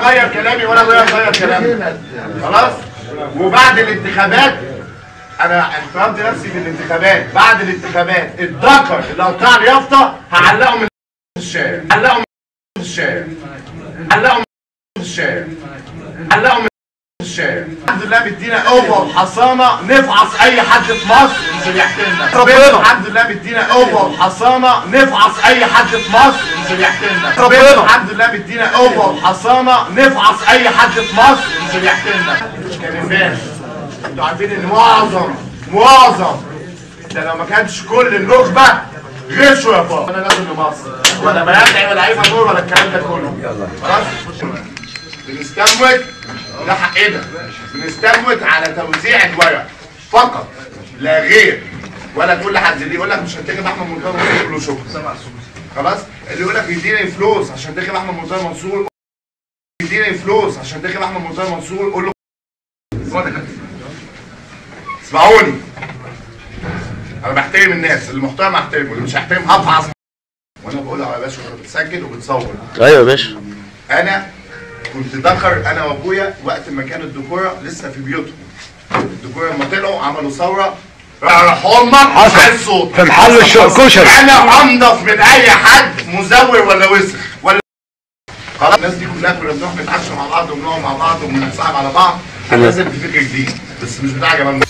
اغير كلامي ولا ابويا يغير كلامي خلاص وبعد الانتخابات انا احترمت نفسي في الانتخابات بعد الانتخابات الذكر اللي قطع لي يافطه هعلقه من الشارع هعلقه من الشارع هعلقه من الشارع هعلقه من الشارع الحمد لله مدينا قوه وحصانه نفعص اي حد في مصر مش يحتلنا ربنا. الحمد لله مدينا قوه وحصانه نفعص اي حد في مصر مش يحتلنا ربنا. الحمد لله مدينا قوه وحصانه نفعص اي حد في مصر مش يحتلنا كلمات انتوا عارفين ان معظم معظم ده لو ما كانش كل النخبه غشوا يا بابا انا لازم لمصر ولا بدعي ولا عايز نور ولا الكلام ده كله خلاص بنستموت ده حقنا بنستموت على توزيع الورق فقط لا غير ولا تقول لحد اللي يقول لك مش هتنتخب احمد مرتضى منصور تقول له شكرا خلاص اللي يقول لك يديني فلوس عشان تنتخب احمد مرتضى منصور يديني فلوس عشان تنتخب احمد مرتضى منصور قول له هو ده كده. اسمعوني انا بحترم الناس اللي محترم احترمه اللي مش هحترم هفعص وانا بقولها على باشا وانت بتسجل وبتصور ايوه يا باشا انا كنت ذكر انا وابويا وقت ما كانوا الذكوره لسه في بيوتهم الذكوره لما طلعوا عملوا ثوره راحوا امك حصل. عايز صوت في محل الش- كشري. انا انضف من اي حد مزور ولا وسخ ولا خلاص الناس دي كلها كنا بنروح نتعشى مع بعض وبنقعد مع بعض وبنتصاحب على بعض انا لازم في فكر جديد بس مش بتاع جمال